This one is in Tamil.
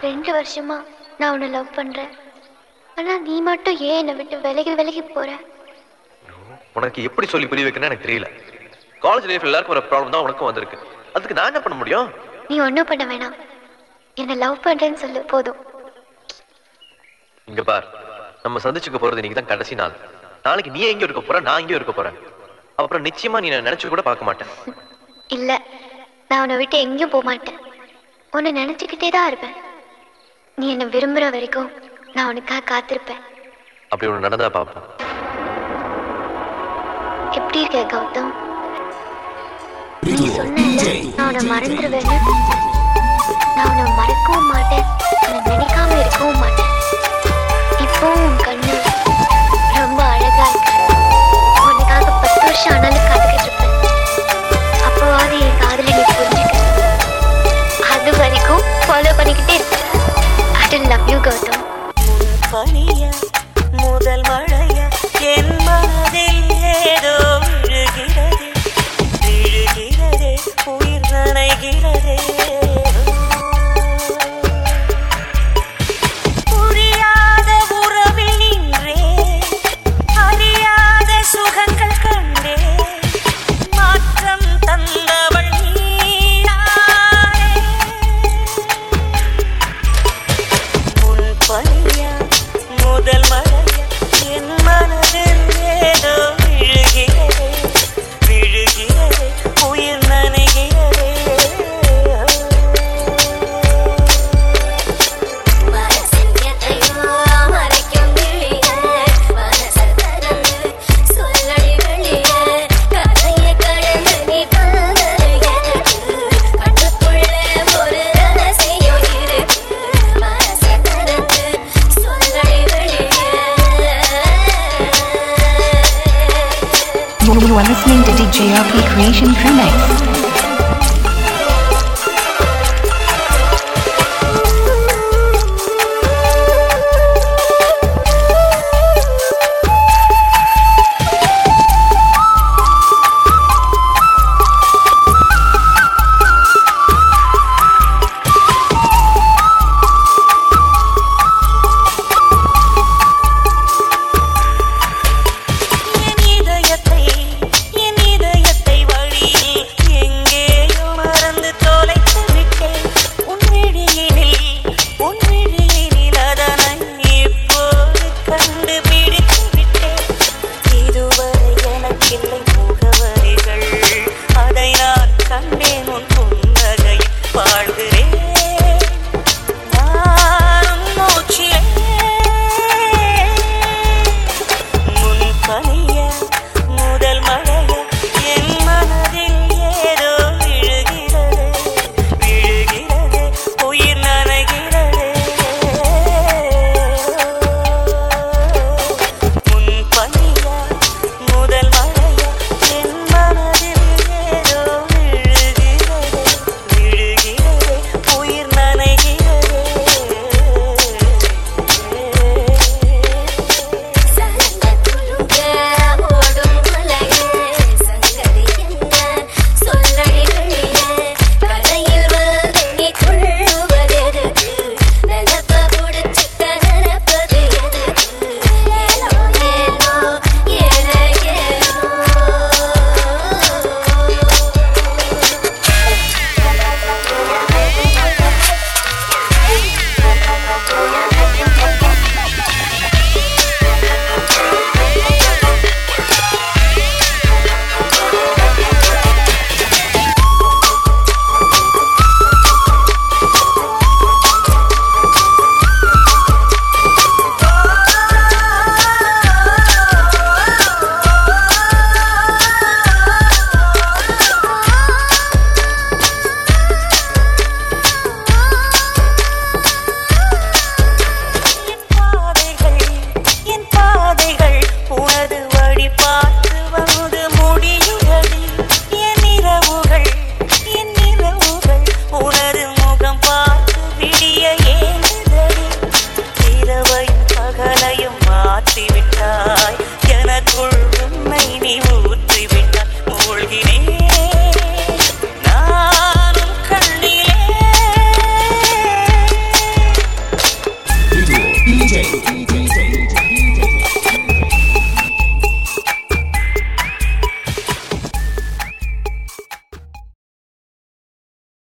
ரெண்டு வருஷமா நான் உன்னை லவ் பண்றேன் ஆனா நீ மட்டும் ஏன் என்னை விட்டு விலகி விலகி போற உனக்கு எப்படி சொல்லி புரிய வைக்கணும்னு எனக்கு தெரியல காலேஜ் லைஃப் எல்லாருக்கும் ஒரு ப்ராப்ளம் தான் உனக்கும் வந்திருக்கு அதுக்கு நான் என்ன பண்ண முடியும் நீ ஒன்றும் பண்ண வேணாம் என்னை லவ் பண்றேன்னு சொல்லு போதும் இங்க பார் நம்ம சந்திச்சுக்க போறது இன்னைக்கு தான் கடைசி நாள் நாளைக்கு நீ எங்கேயும் இருக்க போற நான் எங்கேயும் இருக்க போறேன் அப்புறம் நிச்சயமா நீ என்னை நினைச்சு கூட பார்க்க மாட்டேன் இல்ல நான் உன்னை விட்டு எங்கேயும் போக மாட்டேன் உன்னை நினைச்சுக்கிட்டே தான் இருப்பேன் நீ என்னை விரும்புற வரைக்கும் நான் உனக்காக காத்திருப்பேன் அப்படி ஒன்று நடந்தா பார்ப்போம் எப்படி இருக்க கௌதம் நீ சொன்னல நான் உன்னை மறந்துடுவேன்னு நான் உன்னை மறக்கவும் மாட்டேன் உன்னை நினைக்காம இருக்கவும் மாட்டேன் இப்போ உன் கண்ணு ரொம்ப அழகா இருக்கு உனக்காக பத்து வருஷம் ஆனாலும் காத்துக்கிட்டு இருப்பேன் அப்போவாது என் காதலை நீ புரிஞ்சுக்க அது வரைக்கும் ஃபாலோ பண்ணிக்கிட்டே இருப்பேன் ஐ லவ் யூ கௌதம் பனிய முதல் மழைய என் மனதில் ஏதோ விழுகிறது விழுகிறதே உயிர் நனைகிறதே புரியாத உறவில் நின்றே அறியாத சுகங்கள் கண்டே மாற்றம் தந்தவள் நீயானே முன் பனியா முதல் மழையா என் மனதில் ஏதோ விழுகிறதே விழுகிறதே உயிர் நனைகிறதே You are listening to DJRP Creation Crew Mix. என் இதயத்தை என் இதயத்தை வழியில் எங்கேயோ மறந்து தொலைத்து விட்டேன் உன் விழியினில் உன் விழியினில் அதனை இப்போது கண்டுபிடித்து விட்டேன் இதுவரை எனக்கில்லை முகவரிகள் அதை நான் கண்டேன் உன் புன்னகையில் வாழ்கிறேன்